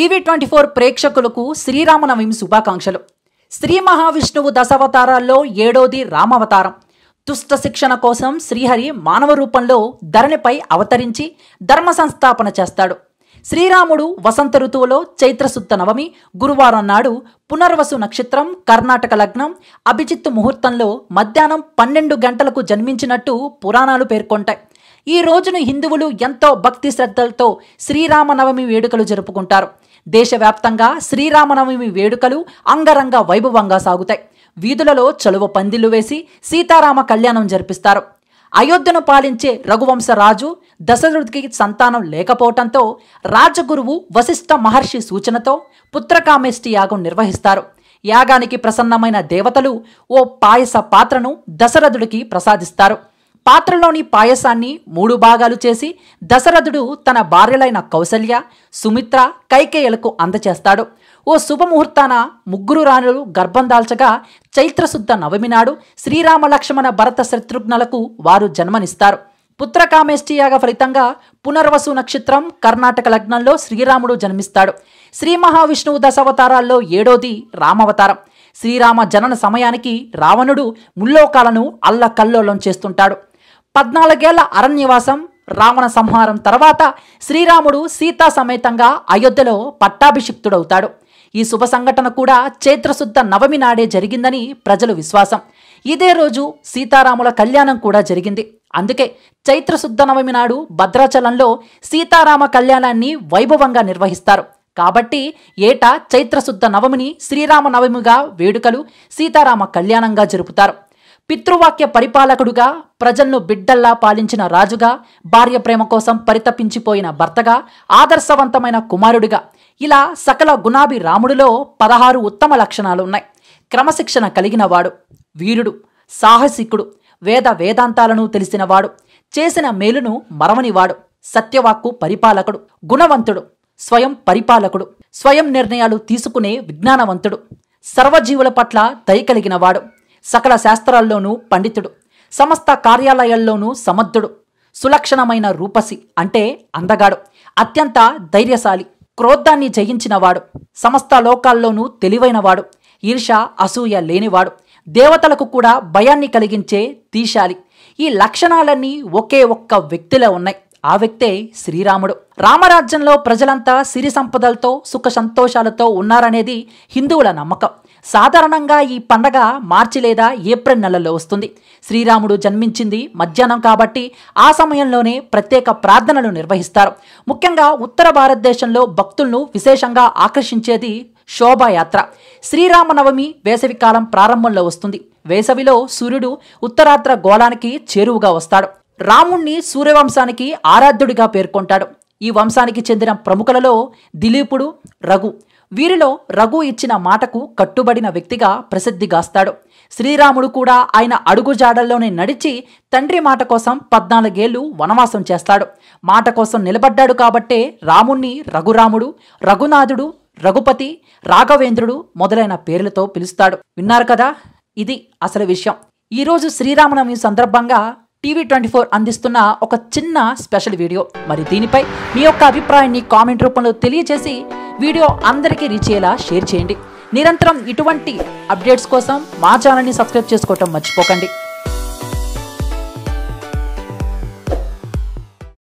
TV twenty four ప్రేక్షకులకు శ్రీరామనవమి శుభాకాంక్షలు శ్రీ మహావిష్ణువు దశావతారాల్లో ఏడోది రామావతారం దుష్ట శిక్షణ కోసం శ్రీహరి మానవ రూపంలో ధరణిపై అవతరించి ధర్మ సంస్థాపన చేస్తాడు శ్రీరాముడు వసంత ఋతువులో చైత్రశుద్ధ నవమి గురువారం నాడు పునర్వసు నక్షత్రం కర్ణాటక లగ్నం అభిజిత్తు ముహూర్తంలో మధ్యాహ్నం పన్నెండు గంటలకు జన్మించినట్టు పురాణాలు పేర్కొంటాయి ఈ రోజును హిందువులు ఎంతో భక్తి శ్రద్ధలతో శ్రీరామనవమి వేడుకలు జరుపుకుంటారు దేశవ్యాప్తంగా శ్రీరామనవమి వేడుకలు అంగరంగ వైభవంగా సాగుతాయి వీధులలో చలువ పందిళ్లు వేసి సీతారామ కళ్యాణం జరిపిస్తారు అయోధ్యను పాలించే రఘువంశ రాజు దశరథుడికి సంతానం లేకపోవటంతో రాజగురువు వశిష్ఠ మహర్షి సూచనతో పుత్రకామేష్టి యాగం నిర్వహిస్తారు యాగానికి ప్రసన్నమైన దేవతలు ఓ పాయస పాత్రను దశరథుడికి ప్రసాదిస్తారు పాత్రలోని పాయసాన్ని మూడు భాగాలు చేసి దశరథుడు తన భార్యలైన కౌసల్య సుమిత్ర కైకేయులకు అందచేస్తాడు ఓ శుభముహూర్తాన ముగ్గురు రాణులు గర్భం దాల్చగా చైత్రశుద్ధ నవమి నాడు శ్రీరామ లక్ష్మణ భరత శత్రుఘ్నులకు వారు జన్మనిస్తారు పుత్రకామేష్టి యాగ ఫలితంగా పునర్వసు నక్షత్రం కర్ణాటక లగ్నంలో శ్రీరాముడు జన్మిస్తాడు శ్రీ మహావిష్ణువు దశావతారాల్లో ఏడోది రామావతారం శ్రీరామ జనన సమయానికి రావణుడు ముల్లోకాలను అల్లకల్లోలం చేస్తుంటాడు పద్నాలుగేళ్ల అరణ్యవాసం రావణ సంహారం తర్వాత శ్రీరాముడు సీతా సమేతంగా అయోధ్యలో పట్టాభిషిక్తుడవుతాడు ఈ శుభ సంఘటన కూడా చైత్రశుద్ధ నవమి నాడే జరిగిందని ప్రజలు విశ్వాసం ఇదే రోజు సీతారాముల కళ్యాణం కూడా జరిగింది అందుకే చైత్రశుద్ధ నవమి నాడు భద్రాచలంలో సీతారామ కళ్యాణాన్ని వైభవంగా నిర్వహిస్తారు కాబట్టి ఏటా చైత్రశుద్ధ నవమిని శ్రీరామ నవమిగా వేడుకలు సీతారామ కళ్యాణంగా జరుపుతారు పితృవాక్య పరిపాలకుడుగా ప్రజలను బిడ్డల్లా పాలించిన రాజుగా భార్య ప్రేమ కోసం పరితపించిపోయిన భర్తగా ఆదర్శవంతమైన కుమారుడిగా ఇలా సకల గుణాభి రాముడిలో పదహారు ఉత్తమ లక్షణాలు ఉన్నాయి క్రమశిక్షణ కలిగినవాడు వీరుడు సాహసికుడు వేద వేదాంతాలను తెలిసినవాడు చేసిన మేలును మరవనివాడు సత్యవాక్కు పరిపాలకుడు గుణవంతుడు స్వయం పరిపాలకుడు స్వయం నిర్ణయాలు తీసుకునే విజ్ఞానవంతుడు సర్వజీవుల పట్ల దయ కలిగినవాడు సకల శాస్త్రాల్లోనూ పండితుడు సమస్త కార్యాలయాల్లోనూ సమర్థుడు సులక్షణమైన రూపసి అంటే అందగాడు అత్యంత ధైర్యశాలి క్రోధాన్ని జయించినవాడు సమస్త లోకాల్లోనూ తెలివైనవాడు ఈర్ష అసూయ లేనివాడు దేవతలకు కూడా భయాన్ని కలిగించే తీశాలి ఈ లక్షణాలన్నీ ఒకే ఒక్క వ్యక్తిలో ఉన్నాయి ఆ వ్యక్తే శ్రీరాముడు రామరాజ్యంలో ప్రజలంతా సిరి సంపదలతో సుఖ సంతోషాలతో ఉన్నారనేది హిందువుల నమ్మకం సాధారణంగా ఈ పండగ మార్చి లేదా ఏప్రిల్ నెలలో వస్తుంది శ్రీరాముడు జన్మించింది మధ్యాహ్నం కాబట్టి ఆ సమయంలోనే ప్రత్యేక ప్రార్థనలు నిర్వహిస్తారు ముఖ్యంగా ఉత్తర భారతదేశంలో భక్తులను విశేషంగా ఆకర్షించేది శోభాయాత్ర శ్రీరామనవమి వేసవికాలం ప్రారంభంలో వస్తుంది వేసవిలో సూర్యుడు ఉత్తరాత్ర గోళానికి చేరువుగా వస్తాడు రాముణ్ణి సూర్యవంశానికి ఆరాధ్యుడిగా పేర్కొంటాడు ఈ వంశానికి చెందిన ప్రముఖులలో దిలీపుడు రఘు వీరిలో రఘు ఇచ్చిన మాటకు కట్టుబడిన వ్యక్తిగా ప్రసిద్ధిగాస్తాడు శ్రీరాముడు కూడా ఆయన అడుగుజాడల్లోనే నడిచి తండ్రి మాట కోసం పద్నాలుగేళ్లు వనవాసం చేస్తాడు మాట కోసం నిలబడ్డాడు కాబట్టే రాముణ్ణి రఘురాముడు రఘునాథుడు రఘుపతి రాఘవేంద్రుడు మొదలైన పేర్లతో పిలుస్తాడు విన్నారు కదా ఇది అసలు విషయం ఈరోజు శ్రీరామనవమి సందర్భంగా టీవీ ట్వంటీ ఫోర్ అందిస్తున్న ఒక చిన్న స్పెషల్ వీడియో మరి దీనిపై మీ యొక్క అభిప్రాయాన్ని కామెంట్ రూపంలో తెలియజేసి వీడియో అందరికీ రీచ్ అయ్యేలా షేర్ చేయండి నిరంతరం ఇటువంటి అప్డేట్స్ కోసం మా ఛానల్ని సబ్స్క్రైబ్ చేసుకోవటం మర్చిపోకండి